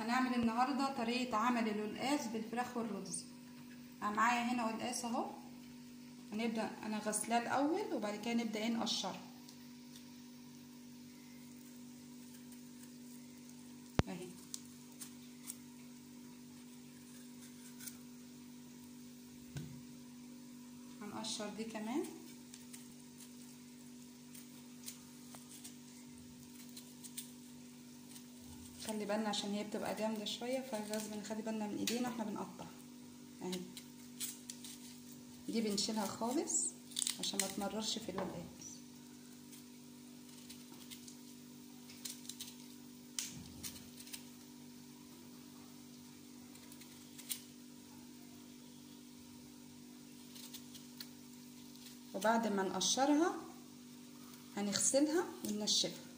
هنعمل النهارده طريقه عمل القلقاس بالفراخ والرز معايا هنا قلقاس اهو هنبدا انا غسلاه الاول وبعد كده نبدا ايه نقشره اهي هنقشر دي كمان خلي بالنا عشان هي بتبقى جامده شويه فلازم نخلي بالنا من ايدينا واحنا بنقطع اهي دي بنشيلها خالص عشان ما تمررش في القلقاس وبعد ما نقشرها هنغسلها وننشفها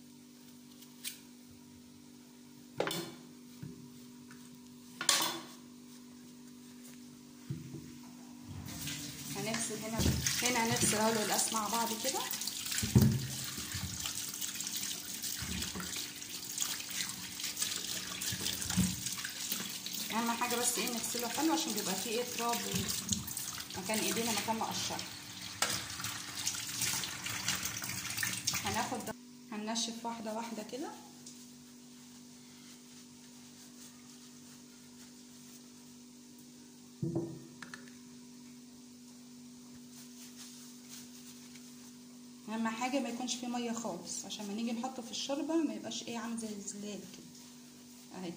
هنغسل هنا هنا هنغسل اهو القلقاس مع بعض كده اهم حاجه بس ايه نغسله حلو عشان بيبقى فيه ايه تراب مكان ايدينا مكان ما قشرنا هناخد ده هننشف واحده واحده كده اهم حاجه ما يكونش فيه ميه خالص عشان ما نيجي نحطه في الشوربه ما يبقاش ايه عامل زي الزلال كده اهي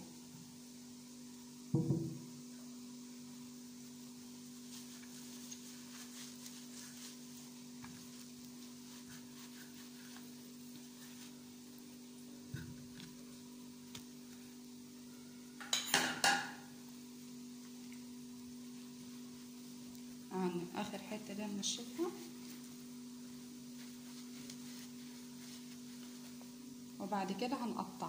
اخر حته ده ننشفها وبعد كده هنقطع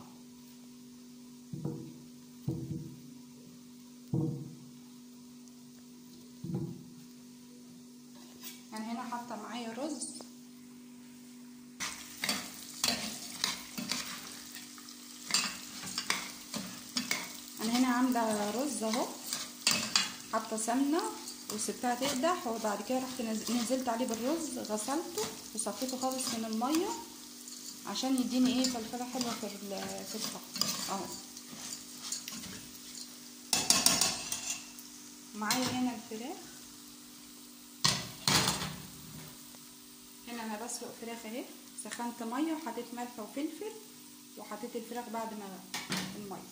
انا هنا حاطه معايا رز انا هنا عامله رز اهو حاطه سمنه وسبتها تقدح وبعد كده رحت نزلت عليه بالرز غسلته وصفيته خالص من الميه عشان يديني ايه فلفله حلوه في في الطبخ اهو معايا هنا الفراخ هنا انا بسلق فراخ اهي سخنت ميه وحطيت ملح وفلفل وحطيت الفراخ بعد ما الميه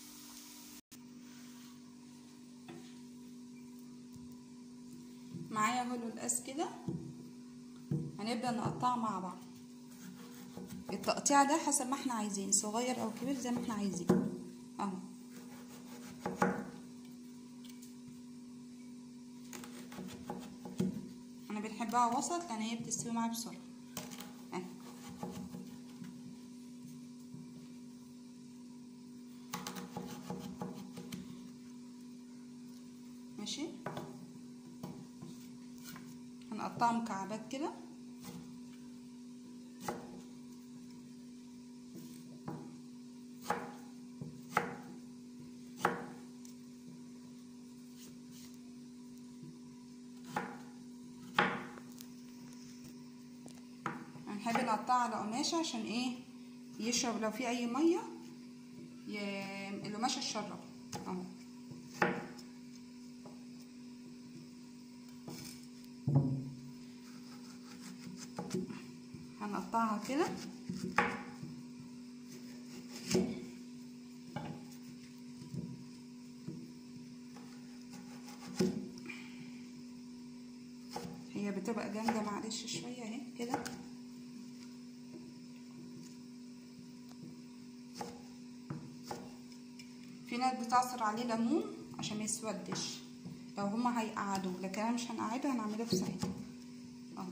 معايا اهو القلقاس كده هنبدا نقطعه مع بعض التقطيع ده حسب ما احنا عايزين صغير او كبير زي ما احنا عايزين اهو انا بنحبها وسط لان هي بتستوي معايا بسرعه اهي ماشي هنقطعها مكعبات كده هنحب نقطعها على قماشة عشان ايه يشرب لو في اي مية ي... القماشة تشرب اهو هنقطعها كده هي بتبقى جامدة معلش شوية اهي كده في ناس بتعصر عليه ليمون عشان ما يسودش لو هما هيقعدوه لكن انا مش هنقعده هنعمله في ساعتها اهو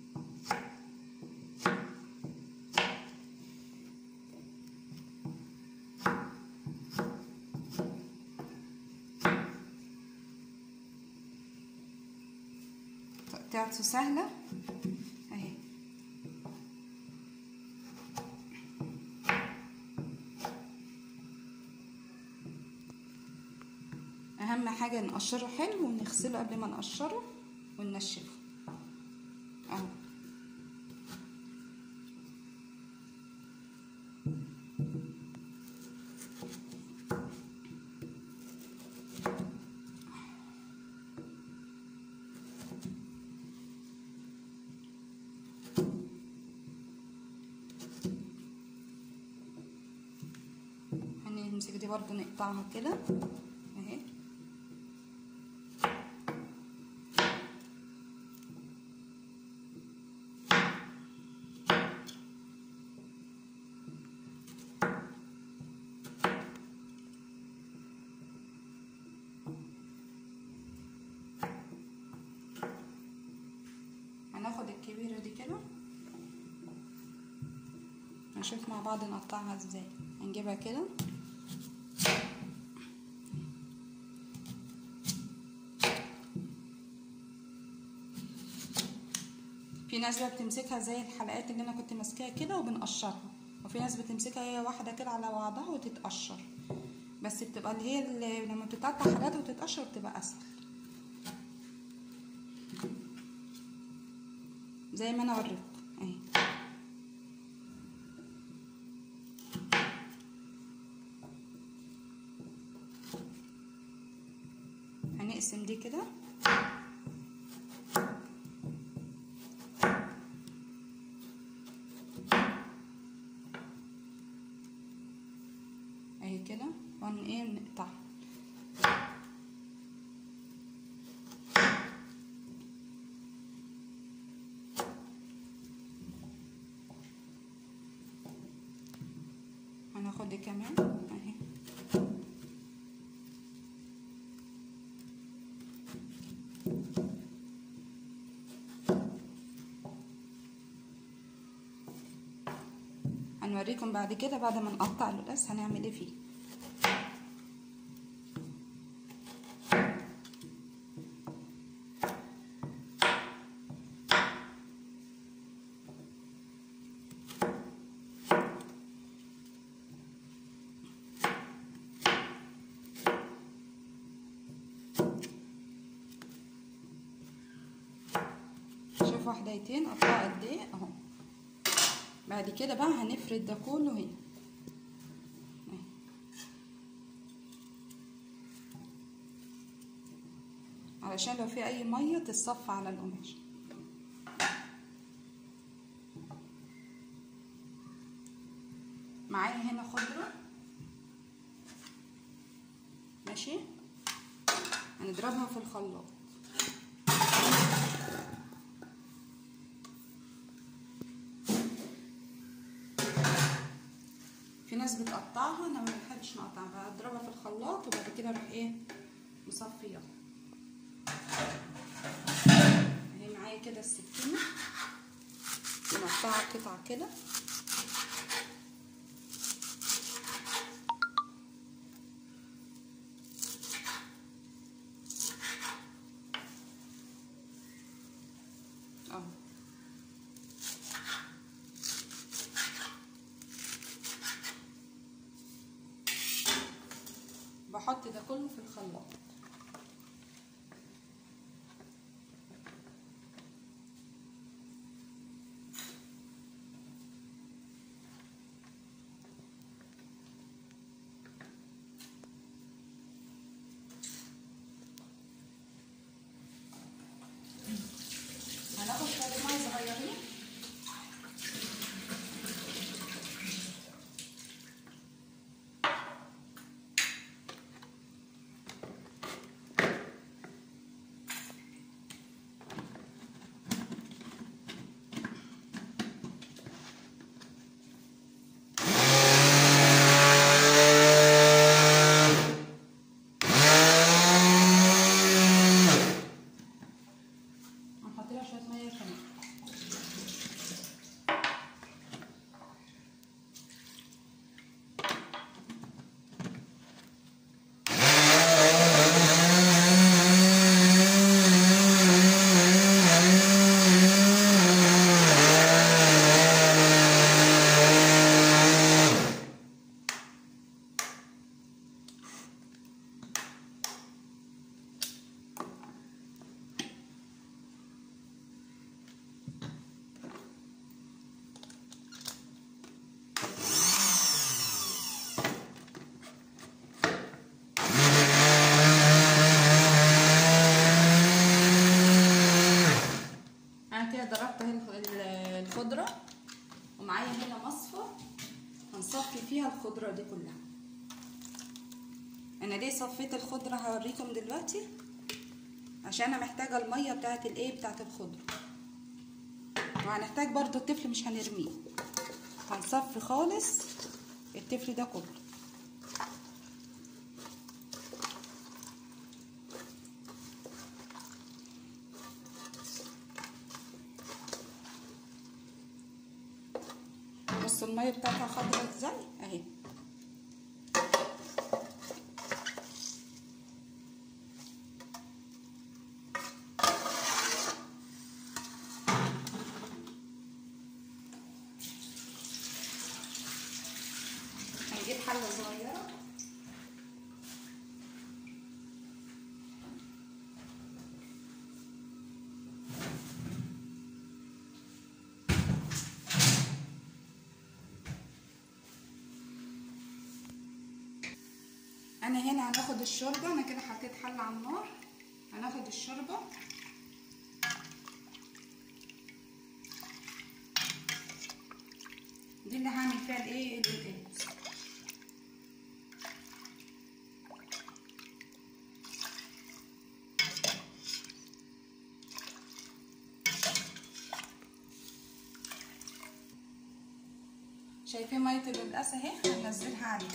تقطيعته سهله اهي اهم حاجه نقشره حلو ونغسله قبل ما نقشره وننشفه اهو هنمسك دي برضو نقطعها كده اهي هناخد الكبيرة دي كده نشوف مع بعض نقطعها ازاي هنجيبها كده في ناس بقى بتمسكها زي الحلقات اللي انا كنت ماسكاها كده وبنقشرها وفي ناس بتمسكها هي واحده كده على بعضها وتتقشر بس بتبقى اللي هي اللي لما بتتقطع حاجات وتتقشر بتبقى اسهل زي ما انا وريتكم اهي هنقسم دي كده اهي كده وان ايه نقطعها هناخد دي كمان اهي هنوريكم بعد كده بعد ما نقطع القلقاس هنعمل ايه فيه شوف واحدتين قطعها قد ايه اهو بعد كده بقى هنفرد ده كله هنا علشان لو في اي ميه تتصفى على القماش معايا هنا خضره ماشي هنضربها في الخلاط في ناس بتقطعها انا ما بحبش نقطعها بضربها في الخلاط وبعد كده اروح ايه مصفيها اهي معايا كده السكينه بنقطعها قطع كده اهو بحط ده كله في الخلاط هناخد شويه ميه صغيرين هنحط لها شويه ميه كمان هصفي فيها الخضره دي كلها انا ليه صفيت الخضره هوريكم دلوقتي عشان انا محتاجه الميه بتاعت الايه بتاعت الخضره وهنحتاج برضو الطفل مش هنرميه هنصفي خالص الطفل ده كله بصوا الميه بتاعتها خضرا ازاي اهي هنجيب حله صغيره انا هنا هناخد الشوربه انا كده حطيت حله على النار هناخد الشوربه دي اللي هعمل فيها الايه القلقاس شايفين ميه القلقاس اهي هننزلها عليه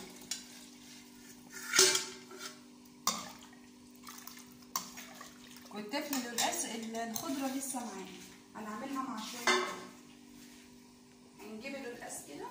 والطفل القلقاس الخضره لسه معاه هنعملها مع شويه هنجيب القلقاس كده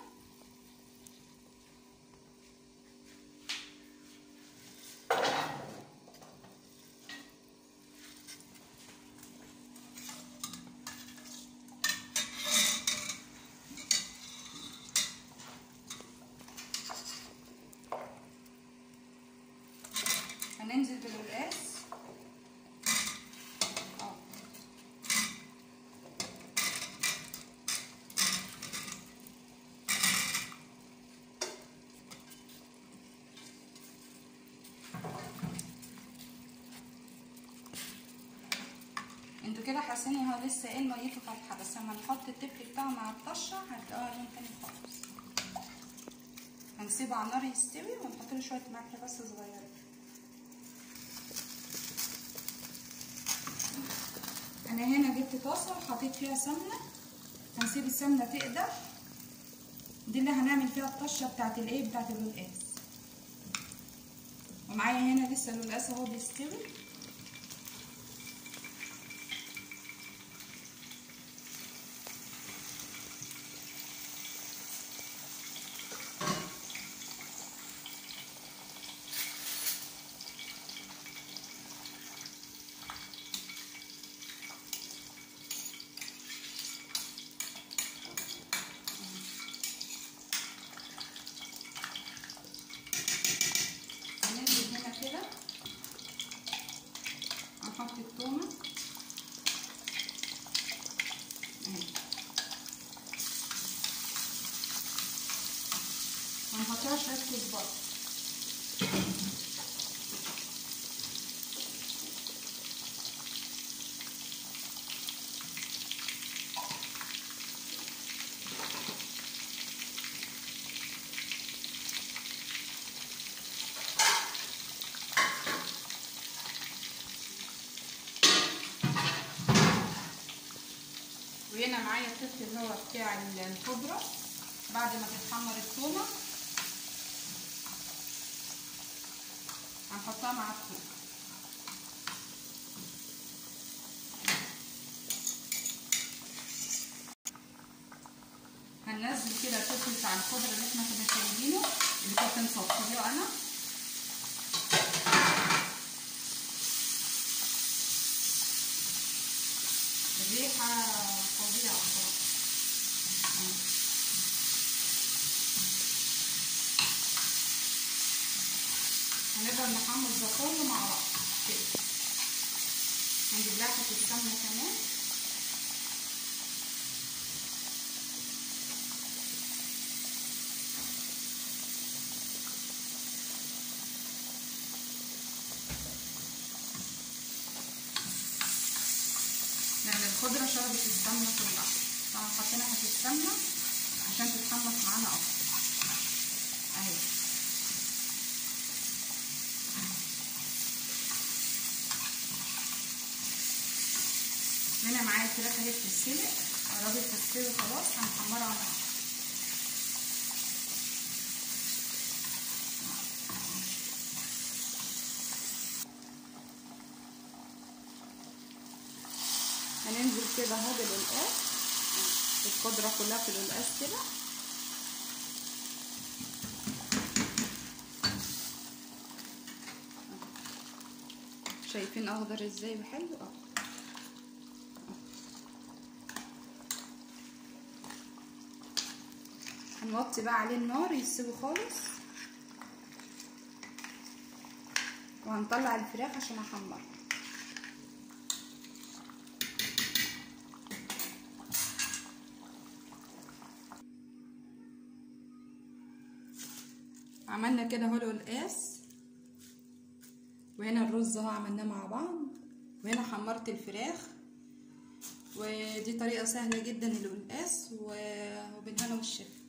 هننزل بالقلقاس اه انتوا كده حاسين ان هو لسه ايه ميته فاتحه بس لما نحط التبل بتاعه مع الطشه هتلاقوها لون تاني خالص هنسيبه على النار يستوي ونحط له شويه ملح بس صغيره انا هنا جبت طاسه وحطيت فيها سمنه هنسيب السمنه تقدح دي اللي هنعمل فيها الطشه بتاعت الايه بتاعت القلقاس ومعايا هنا لسه القلقاس اهو بيستوي هننزل هنا كده هنحط التومة اهي هنحط لها شوية كزبرة وهنا معايا الطفل اللي هو بتاع الخضرة بعد ما تتحمر التومة هنحطها مع التوم هننزل كده الطفل بتاع الخضرة اللي احنا كنا سايبينه اللي كنت مصفيه انا الريحة فظيعة بصراحة هنفضل نحمر ده كله مع بعض كده هنجيب لها حتة السمنة كمان لأن الخضرة شربت السمنة كلها طبعا حطينا حتة السمنة عشان تتحمص معانا أكتر الفراخ اهي بتتسلق قربت تستوي خلاص هنحمرها مع بعض هننزل كده اهو بالقلقاس الخضرة كلها في القلقاس كده شايفين اخضر ازاي وحلو اه هنوطي بقى عليه النار يستوي خالص وهنطلع الفراخ عشان احمرها عملنا كده اهو القلقاس وهنا الرز اهو عملناه مع بعض وهنا حمرت الفراخ ودي طريقه سهله جدا للقلقاس وبالهنا والشفا